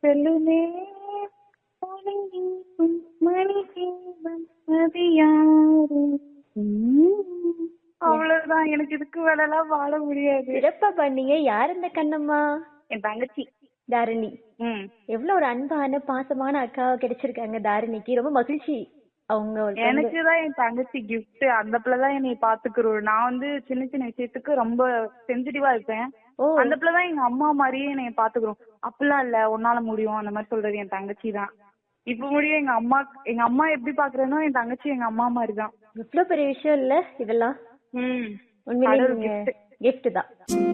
சொல்லுமே ஒளியும் மணி தீபம் அது யாரு உம். அவ்வளவுதான் எனக்கு இதுக்கு மேலலாம் வாழ முடியாது சிறப்பா பண்ணீங்க யார் இந்த கண்ணம்மா என் தங்கச்சி தாரிணி ம் எவ்வளவு ஒரு அன்பான பாசமான அக்காவா கிடைச்சிருக்காங்க தாரிணிக்கு ரொம்ப மகிழ்ச்சி அவங்க ஒரு பங்கு. எனக்கு தான் என் தங்கச்சி கிஃப்ட் அந்த பிள்ளை தான் என்னை பாத்துக்கிறோம் நான் வந்து சின்ன சின்ன விஷயத்துக்கு ரொம்ப சென்சிட்டிவா இருப்பேன் ஓ அந்த பிள்ளை தான் எங்க அம்மா மாதிரியே என்னை பாத்துக்கிறோம் அப்படிலாம் இல்ல உன்னால முடியும் அந்த மாதிரி சொல்றது என் தங்கச்சி தான் இப்ப முடியும் எங்க அம்மா எங்க அம்மா எப்படி பாக்குறேனோ என் தங்கச்சி எங்க அம்மா மாதிரி தான் இவ்வளவு பெரிய விஷயம் இல்ல இதெல்லாம் ம் உண்மையிலேயே கடவுள் நீங்க gift. gift தான்